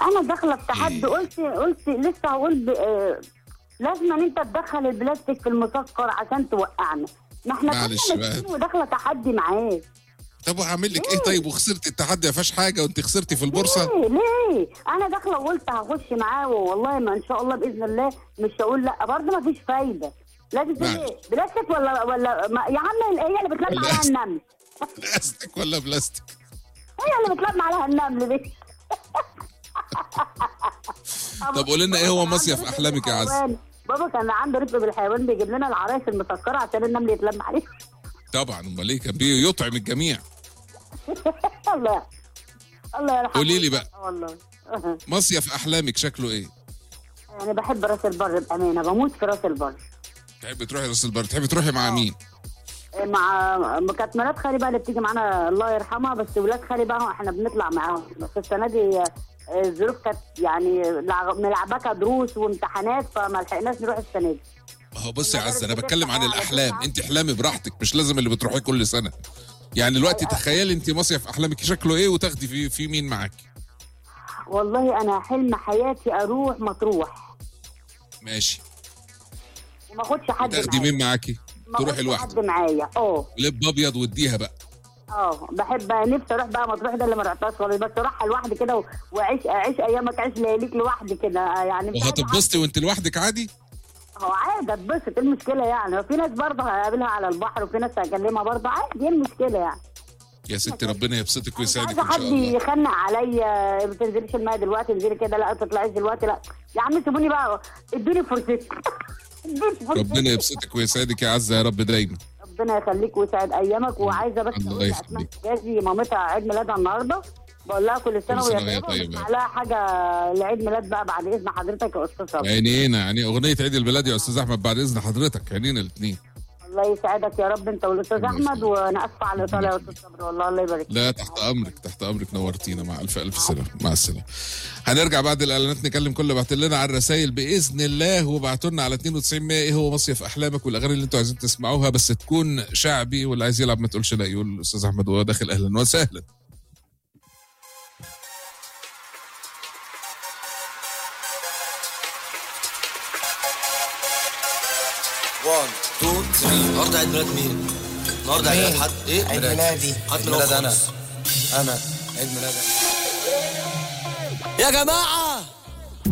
انا داخله في تحدي قلت قلت لسه هقول ب... آه، لازم ان انت تدخل البلاستيك في المسكر عشان توقعنا ما احنا معلش كنا بقى. ماشيين وداخله تحدي معاه طب وهعمل لك ايه طيب وخسرت التحدي ما فيهاش حاجه وانت خسرتي في البورصه ليه ليه انا داخله وقلت هخش معاه والله ما ان شاء الله باذن الله مش هقول لا برضه ما فيش فايده لازم تقول معلش. ايه بلاستيك ولا ولا ما يا عم هي اللي بتلم عليها بلاستيك. النمل بلاستيك ولا بلاستيك هي اللي بتلم عليها النمل دي طب قول لنا ايه هو عنده مصيف رفق احلامك يا عز بالحيوان. بابا كان عنده رفق بالحيوان بيجيب لنا العرايس المسكره عشان النمل يتلم عليه طبعا امال ايه كان بيطعم الجميع الله الله يرحمه قولي لي بقى. والله مصيف احلامك شكله ايه انا بحب راس البر بامانه بموت في راس البر تحبي تروحي راس البر تحبي تروحي مع مين مع كانت مرات خالي بقى اللي بتيجي معانا الله يرحمها بس ولاد خالي بقى احنا بنطلع معاهم بس السنه دي آه، الظروف كانت يعني لع- ملعبكه دروس وامتحانات فما لحقناش نروح السنه دي هو بصي يا عز انا بتكلم عن الاحلام انت احلامي براحتك مش لازم اللي بتروحيه كل سنه يعني دلوقتي تخيلي انت مصيف احلامك شكله ايه وتاخدي فيه في مين معاكي والله انا حلم حياتي اروح مطروح ماشي وما اخدش حد تاخدي معايا مين معاكي ما تروحي أخدش لوحدك حد معايا اه لب ابيض واديها بقى اه بحب نفسي اروح بقى مطروح ده اللي ما رحتهاش خالص بس اروحها لوحدي كده و- واعيش اعيش ايامك عيش لياليك لوحدي كده يعني مش عايزة حد. وهتتبسطي وانت لوحدك عادي هو عادي اتبسط ايه المشكله يعني وفي ناس برضه هقابلها على البحر وفي ناس هكلمها برضه عادي ايه المشكله يعني يا ستي ربنا يبسطك مش ويسعدك عايزه ان شاء حد الله يخنق عليا ما تنزليش الماء دلوقتي انزلي كده لا ما تطلعيش دلوقتي لا يا عم سيبوني بقى ادوني فرصتي ادوني فرصتي ربنا يبسطك ويسعدك يا عز يا رب دايما ربنا يخليك ويسعد ايامك وعايزه بس الله اقول يخليك. لاسماء جازي مامتها عيد ميلادها النهارده بقول لها كل سنه كل سنة وهي وهي طيبه طيبة. وبسمع لها حاجه لعيد ميلاد بقى بعد اذن حضرتك يا استاذ صبري عينينا يعني اغنيه عيد الميلاد يا استاذ احمد بعد اذن حضرتك عينينا الاثنين الله يسعدك يا رب انت والاستاذ الله احمد يخليك. وانا اسفه على الاطاله يا استاذ صبري والله الله يبارك لا تحت امرك تحت امرك نورتينا مع الف الف سلامه مع السلامه هنرجع بعد الاعلانات نكلم كل اللي بعت لنا على الرسائل باذن الله وبعتوا لنا على 92 100 ايه هو مصيف احلامك والاغاني اللي انتوا عايزين تسمعوها بس تكون شعبي واللي عايز يلعب ما تقولش لا يقول الاستاذ احمد وهو داخل اهلا وسهلا وان تو ثري النهارده عيد ميلاد مين؟ النهارده عيد ميلاد حد ايه؟ عيد ميلادي حد عيد من ميلاد انا انا انا عيد ميلادي يا جماعه